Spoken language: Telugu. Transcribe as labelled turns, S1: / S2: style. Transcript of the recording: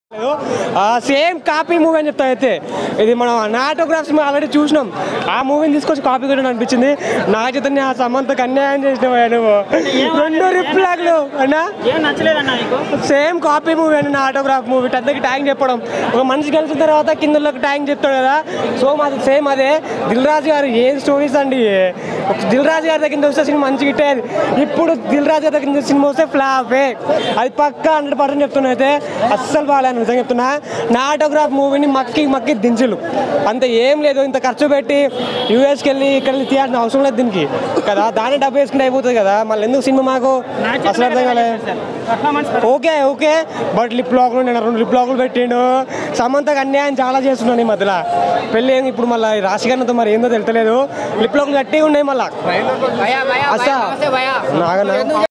S1: సేమ్ కాపీ మూవీ అని చెప్తా అయితే ఇది మనం నాటోగ్రాఫ్స్ మేము ఆల్రెడీ చూసినాం ఆ మూవీని తీసుకొచ్చి కాపీ కొట్టడం అనిపించింది నా చైతన్య ఆ సమంతకు అన్యాయం చేసినావా నువ్వు రెండు రిప్లాగ్లు అన్నా
S2: ఏం నచ్చలేదన్నా నీకు
S1: సేమ్ కాపీ మూవీ అండి నా ఆటోగ్రాఫ్ మూవీ పెద్దకి ట్యాంక్ చెప్పడం ఒక మనిషి కలిసిన తర్వాత కిందలోకి ట్యాంక్ చెప్తాడు కదా సో మాది సేమ్ అదే దిల్ రాజు గారు ఏం స్టోరీస్ అండి దిల్ రాజు గారి దగ్గర వస్తే సినిమా మంచిగా ఇట్టేది ఇప్పుడు దిల్ రాజు గారి దగ్గర సినిమా వస్తే ఫ్లాపే అది పక్కా హండ్రెడ్ పర్సెంట్ చెప్తున్నా అయితే అస్సలు బాగాలేదు నిజంగా చెప్తున్నా నా ఆటోగ్రాఫ్ మూవీని మక్కి మక్కి దించులు అంత ఏం లేదు ఇంత ఖర్చు పెట్టి యూఎస్కి వెళ్ళి ఇక్కడ వెళ్ళి తీయాల్సిన అవసరం లేదు దీనికి కదా దాన్ని డబ్బు వేసుకుంటే అయిపోతుంది కదా మళ్ళీ ఎందుకు సినిమా మాకు అసలు అర్థం కాలేదు
S2: performance
S1: okay okay but lip లాక్లు నేను రెండు లిప్ లాక్లు పెట్టిండు సమంతకు అన్యాయం చాలా చేస్తున్నాను ఈ మధ్యలో పెళ్ళి ఏం ఇప్పుడు మళ్ళీ రాశిగారితో మరి ఏందో తెలుతలేదు లిప్ లాక్లు గట్టిగా ఉన్నాయి మళ్ళీ
S3: భయా భయా
S1: అసలు
S3: భయా
S1: నాగనా